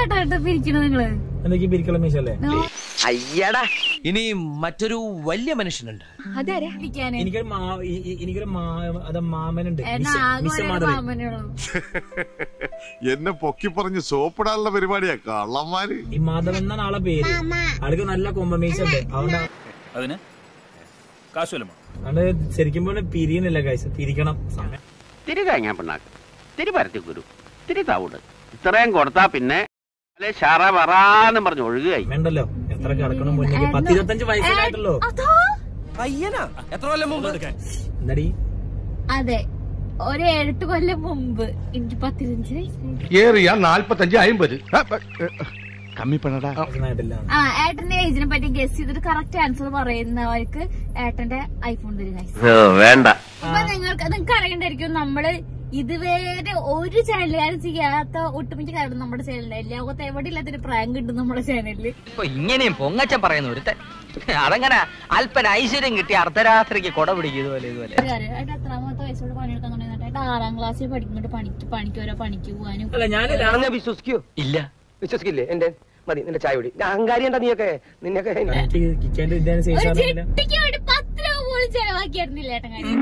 ചേട്ടാ ഏട്ടാ പിരിക്കണത് നിങ്ങള് എന്തൊക്കെ പിരിക്കല മീശ അല്ലേ അയ്യടാ ഇനി മറ്റൊരു വലിയ മനുഷ്യനുണ്ട് അതാരാ പിരിക്കാന് എനിക്കൊരു മാ ഈ- ഈ- എനിക്കൊരു മാ അത് മാമനുണ്ട് ഏട്ടാ മിശ- ആകെ മിശ ഒരു മാധവൻ മാമനുള്ളൂ എന്നെ പൊക്കി പറഞ്ഞ് സോപ്പിടാനുള്ള പരിപാടിയാ കള്ളന്മാര് ഈ മാധവൻ എന്നാണ് ആളെ പേര് ആൾക്ക് നല്ല കൊമ്പമീശ ഉണ്ട് അതുകൊണ്ട് അതിന് കാശുവല്ലോ അതുകൊണ്ട് ശരിക്കും പറഞ്ഞാൽ പിരിയുന്നില്ല കാഴ്ച പിരിക്കണം സമയം തിരി തേങ്ങാ പിണ്ണാക്ക് തിരി പരത്തി കുരു തിരി തവിട് ഇത്രയും കൊടുത്താ പിന്നെ അല്ലെ ഷറ വറാന്നും പറഞ്ഞ് ഒഴുകുകയായി വേണ്ടല്ലോ എത്ര കിടക്കണം മുന്നേ പത്ത് ഇരുപത്തഞ്ച് വയസ്സായിട്ടുള്ളൂ അതോ അയ്യനാ എത്ര കൊല്ലം മുമ്പ് എന്താടി അതെ ഒരു ഏഴെട്ട് കൊല്ലം മുമ്പ് എനിക്ക് പത്തിരഞ്ച് വയസ്സായി ഏറിയ നാൽപ്പത്തഞ്ച് അമ്പത് കമ്മി പണടാ ആയിട്ടില്ല ആ ഏട്ടന്റെ ഏജിനെ പറ്റി ഗസ് ചെയ്തിട്ട് കറക്റ്റ് ആൻസർ പറയുന്നവർക്ക് ഏട്ടന്റെ ഐഫോൺ തരും guys. വേണ്ട ഇപ്പൊ നിങ്ങൾക്ക് നിങ്ങൾക്ക് അറിയണ്ടായിരിക്കും നമ്മള് ഇതുവരെ ഒരു ചാനലുകാരും ചെയ്യാത്ത ഒട്ടുമിക്ക കാര്യം നമ്മുടെ ചാനലിൽ ലോകത്ത് എവിടെ ഇല്ലാത്തൊരു പ്രാങ്ക് ഉണ്ട് നമ്മുടെ ചാനലില് ഇപ്പൊ ഇങ്ങനെയും പൊങ്ങച്ചം പറയുന്ന ഒരുത്തൻ അതങ്ങനെ അല്പന ഐശ്വര്യം കിട്ടി അർദ്ധരാത്രിക്ക് കൊട പിടിക്കും ഇതുപോലെ ഇതുപോലെ ഒരു കാര്യം ഏട്ടാ എത്രാമത്തെ വയസ്സോട് പണിയെടുക്കാൻ തുടങ്ങിയിട്ട് ഏട്ടാ ആറാം ക്ലാസ്സിൽ പഠിക്കുമ്പോൾ പണിക്ക് പണിക്ക് ഓരോ പണിക്ക് പോകാനും അല്ല ഞാൻ ഞാൻ വിശ്വസിക്കോ ഇല്ല വിശ്വസിക്കില്ലേ എന്റെ മതി നിന്റെ ചായ കുടി അഹങ്കാരി എന്താ നീയൊക്കെ നിന്നൊക്കെ കിക്കാന്റെ ഇതിന് ഒരു ശേഷം ചിട്ടിക്ക് വേണ്ടി പത്ത് രൂപ പോലും ചെലവാക്കിയായിരുന്നില്ല ഏട്ടൻ കാര്യം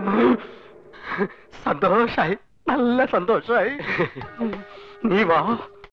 സന്തോഷായി നല്ല സന്തോഷായി നീ വാ